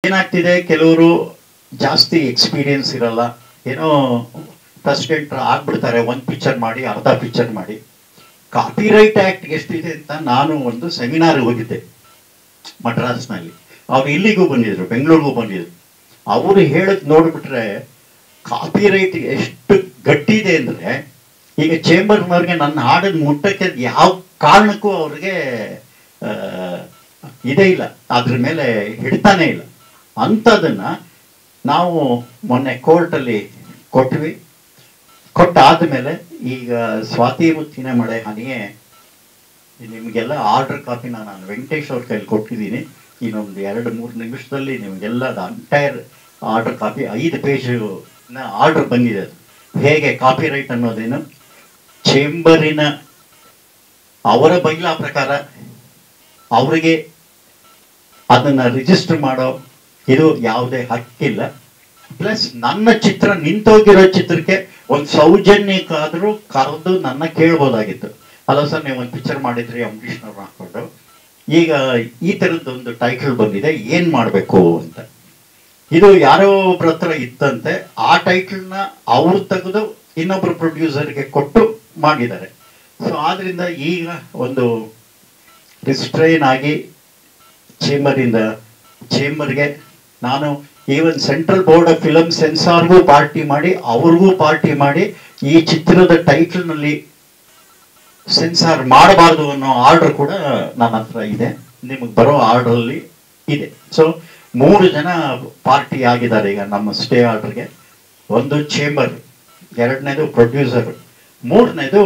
ಏನಾಗ್ತಿದೆ ಕೆಲವರು ಜಾಸ್ತಿ ಎಕ್ಸ್ಪೀರಿಯನ್ಸ್ ಇರಲ್ಲ ಏನೋ ಪ್ರೆಸಿಡೆಂಟ್ ಆಗ್ಬಿಡ್ತಾರೆ ಒಂದು ಪಿಕ್ಚರ್ ಮಾಡಿ ಅರ್ಧ ಪಿಕ್ಚರ್ ಮಾಡಿ ಕಾಪಿರೈಟ್ ಆಕ್ಟ್ ಎಷ್ಟಿದೆ ಅಂತ ನಾನು ಒಂದು ಸೆಮಿನಾರ್ ಹೋಗಿದ್ದೆ ಮಡ್ರಾಸ್ನಲ್ಲಿ ಅವ್ರು ಇಲ್ಲಿಗೂ ಬಂದಿದ್ರು ಬೆಂಗಳೂರಿಗೂ ಬಂದಿದ್ರು ಅವರು ಹೇಳಕ್ ನೋಡ್ಬಿಟ್ರೆ ಕಾಪಿರೈಟ್ ಎಷ್ಟು ಗಟ್ಟಿದೆ ಅಂದ್ರೆ ಈಗ ಚೇಂಬರ್ನವ್ರಿಗೆ ನನ್ನ ಹಾಡನ್ನು ಮುಟ್ಟಕ್ಕೆ ಯಾವ ಕಾರಣಕ್ಕೂ ಅವ್ರಿಗೆ ಆ, ಇದೇ ಇಲ್ಲ ಅದ್ರ ಮೇಲೆ ಹಿಡ್ತಾನೆ ಇಲ್ಲ ಅಂಥದನ್ನ ನಾವು ಮೊನ್ನೆ ಕೋರ್ಟಲ್ಲಿ ಕೊಟ್ವಿ ಕೊಟ್ಟಾದ್ಮೇಲೆ ಈಗ ಸ್ವಾತಿ ಮುತ್ತಿನ ಮಳೆ ಹನಿಯೇ ನಿಮಗೆಲ್ಲ ಆರ್ಡರ್ ಕಾಪಿನ ನಾನು ವೆಂಕಟೇಶ್ ಅವ್ರ ಕೈಲಿ ಕೊಟ್ಟಿದ್ದೀನಿ ಇನ್ನೊಂದು ಎರಡು ಮೂರು ನಿಮಿಷದಲ್ಲಿ ನಿಮಗೆಲ್ಲ ಎಂಟೈರ್ ಆರ್ಡರ್ ಕಾಪಿ ಐದು ಪೇಜ್ ಆರ್ಡರ್ ಬಂದಿದೆ ಅದು ಹೇಗೆ ಕಾಪಿ ರೈಟ್ ಅನ್ನೋದೇನು ಚೇಂಬರಿನ ಅವರ ಬೈಲಾ ಪ್ರಕಾರ ಅವರಿಗೆ ಅದನ್ನ ರಿಜಿಸ್ಟರ್ ಮಾಡೋ ಇದು ಯಾವುದೇ ಹಕ್ಕಿಲ್ಲ ಪ್ಲಸ್ ನನ್ನ ಚಿತ್ರ ನಿಂತೋಗಿರೋ ಚಿತ್ರಕ್ಕೆ ಒಂದು ಸೌಜನ್ಯಕ್ಕಾದ್ರೂ ಕರೆದು ನನ್ನ ಕೇಳ್ಬೋದಾಗಿತ್ತು ಅಲ್ಲ ಸರ್ ನೀವು ಒಂದು ಪಿಕ್ಚರ್ ಮಾಡಿದ್ರಿ ಅಂಬರೀಷ್ನವ್ರು ಹಾಕೊಂಡು ಈಗ ಈ ಥರದ್ದೊಂದು ಟೈಟಲ್ ಬಂದಿದೆ ಏನ್ ಮಾಡಬೇಕು ಅಂತ ಇದು ಯಾರೋ ಒಬ್ರ ಹತ್ರ ಇತ್ತಂತೆ ಆ ಟೈಟಲ್ನ ಅವ್ರು ತೆಗೆದು ಇನ್ನೊಬ್ರು ಪ್ರೊಡ್ಯೂಸರ್ಗೆ ಕೊಟ್ಟು ಮಾಡಿದ್ದಾರೆ ಸೊ ಆದ್ರಿಂದ ಈಗ ಒಂದು ರಿಸ್ಟ್ರೈನ್ ಆಗಿ ಚೇಂಬರಿಂದ ಚೇಂಬರ್ಗೆ ನಾನು even central board of film ಸೆನ್ಸಾರ್ಗೂ ಪಾರ್ಟಿ ಮಾಡಿ ಅವ್ರಿಗೂ ಪಾರ್ಟಿ ಮಾಡಿ ಈ ಚಿತ್ರದ ಟೈಟಲ್ನಲ್ಲಿ ಸೆನ್ಸಾರ್ ಮಾಡಬಾರ್ದು ಅನ್ನೋ ಆರ್ಡರ್ ಕೂಡ ನನ್ನ ಹತ್ರ ಇದೆ ನಿಮಗೆ ಬರೋ ಆರ್ಡರಲ್ಲಿ ಇದೆ ಸೊ ಮೂರು ಜನ ಪಾರ್ಟಿ ಆಗಿದ್ದಾರೆ ಈಗ ನಮ್ಮ ಸ್ಟೇ ಆರ್ಡರ್ಗೆ ಒಂದು ಚೇಂಬರ್ ಎರಡನೇದು ಪ್ರೊಡ್ಯೂಸರ್ ಮೂರನೇದು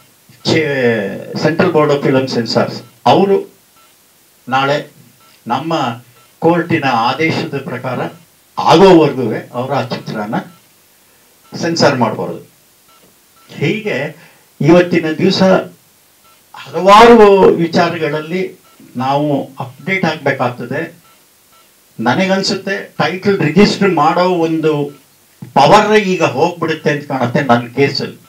central board of film censors ಅವರು ನಾಳೆ ನಮ್ಮ ಕೋರ್ಟಿನ ಆದೇಶದ ಪ್ರಕಾರ ಆಗೋವರೆಗೂ ಅವರ ಆ ಚಿತ್ರನ ಸೆನ್ಸಾರ್ ಮಾಡಬಾರ್ದು ಹೀಗೆ ಇವತ್ತಿನ ದಿವಸ ಹಲವಾರು ವಿಚಾರಗಳಲ್ಲಿ ನಾವು ಅಪ್ಡೇಟ್ ಆಗಬೇಕಾಗ್ತದೆ ನನಗನ್ಸುತ್ತೆ ಟೈಟಲ್ ರಿಜಿಸ್ಟರ್ ಮಾಡೋ ಒಂದು ಪವರ್ ಈಗ ಹೋಗ್ಬಿಡುತ್ತೆ ಅಂತ ಕಾಣುತ್ತೆ ನನ್ನ ಕೇಸಲ್ಲಿ